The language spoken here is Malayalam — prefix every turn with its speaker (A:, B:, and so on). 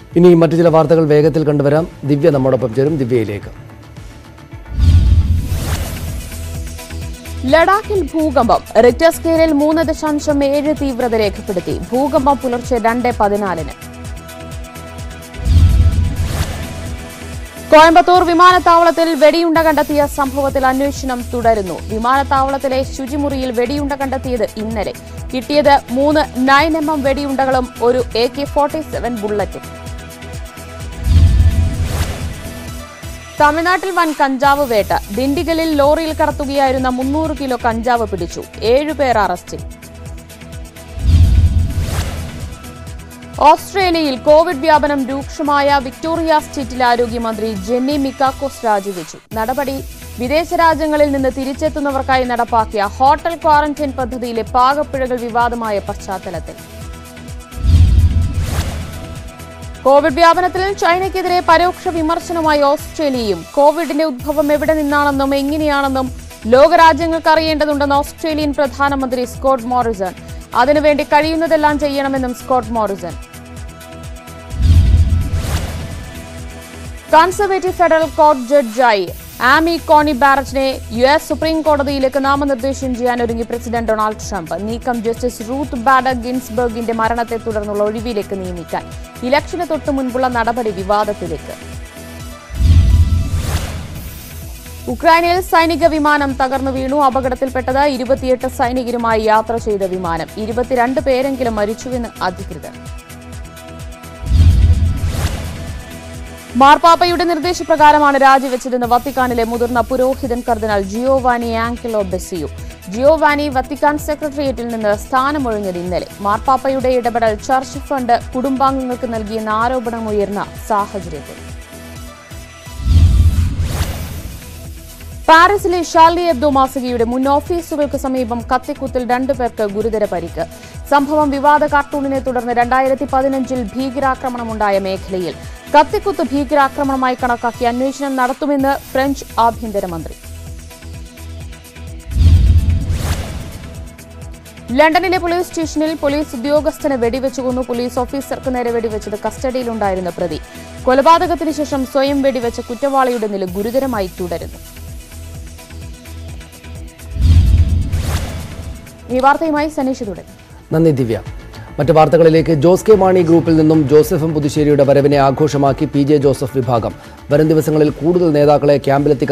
A: ഇനി മറ്റു ചില വാർത്തകൾ വേഗത്തിൽ കണ്ടുവരാം ദിവ്യ നമ്മോടൊപ്പം ചേരും ദിവ്യയിലേക്ക്
B: ലഡാക്കിൽ ഭൂകമ്പം റിക്ടർ സ്കെയിലിൽ മൂന്ന് ദശാംശം ഏഴ് തീവ്രത രേഖപ്പെടുത്തി ഭൂകമ്പം പുലർച്ചെ രണ്ട് പതിനാലിന് കോയമ്പത്തൂർ വിമാനത്താവളത്തിൽ വെടിയുണ്ട കണ്ടെത്തിയ സംഭവത്തിൽ അന്വേഷണം തുടരുന്നു വിമാനത്താവളത്തിലെ ശുചിമുറിയിൽ വെടിയുണ്ട കണ്ടെത്തിയത് ഇന്നലെ കിട്ടിയത് മൂന്ന് നയൻ എം എം വെടിയുണ്ടകളും ഒരു എ കെ ഫോർട്ടി സെവൻ ബുള്ളറ്റും തമിഴ്നാട്ടിൽ വൻ കഞ്ചാവ് വേട്ട ദിണ്ടിഗലിൽ ലോറിയിൽ കടത്തുകയായിരുന്ന മുന്നൂറ് കിലോ കഞ്ചാവ് പിടിച്ചു ഏഴുപേർ അറസ്റ്റിൽ ഓസ്ട്രേലിയയിൽ കോവിഡ് വ്യാപനം രൂക്ഷമായ വിക്ടോറിയ സ്റ്റേറ്റിൽ ആരോഗ്യമന്ത്രി ജെന്നി മിക്കാക്കോസ് രാജിവെച്ചു നടപടി വിദേശ രാജ്യങ്ങളിൽ നിന്ന് തിരിച്ചെത്തുന്നവർക്കായി നടപ്പാക്കിയ ഹോട്ടൽ ക്വാറന്റൈൻ പദ്ധതിയിലെ പാകപ്പിഴകൾ വിവാദമായ പശ്ചാത്തലത്തിൽ കോവിഡ് വ്യാപനത്തിൽ ചൈനയ്ക്കെതിരെ പരോക്ഷ വിമർശനമായി ഓസ്ട്രേലിയയും കോവിഡിന്റെ ഉദ്ഭവം എവിടെ നിന്നാണെന്നും എങ്ങനെയാണെന്നും ലോകരാജ്യങ്ങൾക്ക് അറിയേണ്ടതുണ്ടെന്ന് ഓസ്ട്രേലിയൻ പ്രധാനമന്ത്രി സ്കോട്ട് മോറിസൺ അതിനുവേണ്ടി കഴിയുന്നതെല്ലാം ചെയ്യണമെന്നും Scott Morrison conservative federal court ജഡ്ജായി ആമി കോണി ബാരറ്റിനെ യു എസ് സുപ്രീം കോടതിയിലേക്ക് നാമനിർദ്ദേശം ചെയ്യാൻ ഒരുങ്ങി പ്രസിഡന്റ് ഡൊണാൾഡ് ട്രംപ് നീക്കം ജസ്റ്റിസ് റൂത്ത് ബാഡർ ഗിൻസ്ബർഗിന്റെ മരണത്തെ തുടർന്നുള്ള ഒഴിവിലേക്ക് നിയമിക്കാൻ ഇലക്ഷന് തൊട്ടു മുൻപുള്ള നടപടി വിവാദത്തിലേക്ക് ഉക്രൈനിൽ സൈനിക വിമാനം തകർന്നു വീണു അപകടത്തിൽപ്പെട്ടത് ഇരുപത്തിയെട്ട് സൈനികരുമായി യാത്ര ചെയ്ത വിമാനം ഇരുപത്തിരണ്ട് പേരെങ്കിലും മരിച്ചുവെന്ന് അധികൃതർ മാർപ്പാപ്പയുടെ നിർദ്ദേശപ്രകാരമാണ് രാജിവെച്ചതെന്ന് വത്തിക്കാനിലെ മുതിർന്ന പുരോഹിതൻ കർദിനാൾ Giovanni Angelo Becciu Giovanni Vatican സെക്രട്ടേറിയറ്റിൽ നിന്ന് സ്ഥാനമൊഴിഞ്ഞത് ഇന്നലെ മാർപ്പാപ്പയുടെ ഇടപെടൽ ചർച്ച് ഫണ്ട് കുടുംബാംഗങ്ങൾക്ക് നൽകിയെന്ന ആരോപണമുയർന്ന സാഹചര്യത്തിൽ പാരീസിലെ ഷാർലി എബ്ദോ മാസികയുടെ മുൻ ഓഫീസുകൾക്ക് സമീപം കത്തിക്കുത്തിൽ രണ്ടുപേർക്ക് ഗുരുതര പരിക്ക് സംഭവം വിവാദ കാർട്ടൂണിനെ തുടർന്ന് രണ്ടായിരത്തി പതിനഞ്ചിൽ ഭീകരാക്രമണമുണ്ടായ മേഖലയിൽ കത്തിക്കുത്ത് ഭീകരാക്രമണമായി കണക്കാക്കി അന്വേഷണം നടത്തുമെന്ന് ഫ്രഞ്ച് ആഭ്യന്തരമന്ത്രി ലണ്ടനിലെ പോലീസ് സ്റ്റേഷനിൽ പോലീസ് ഉദ്യോഗസ്ഥനെ വെടിവെച്ചു കൊന്നു പോലീസ് ഓഫീസർക്ക് നേരെ വെടിവെച്ചത് കസ്റ്റഡിയിലുണ്ടായിരുന്ന പ്രതി കൊലപാതകത്തിന് ശേഷം സ്വയം വെടിവെച്ച കുറ്റവാളിയുടെ നില ഗുരുതരമായി തുടരുന്നു ഈ വാർത്തയുമായി സനീഷ് തുടങ്ങി
A: നന്ദി ദിവ്യ മറ്റു വാർത്തകളിലേക്ക് ജോസ് കെ മാണി ഗ്രൂപ്പിൽ നിന്നും ജോസഫ് എം പുതുശ്ശേരിയുടെ വരവിനെ ആഘോഷമാക്കി പി ജെ ജോസഫ് വിഭാഗം വരും ദിവസങ്ങളിൽ കൂടുതൽ നേതാക്കളെ ക്യാമ്പിലെത്തി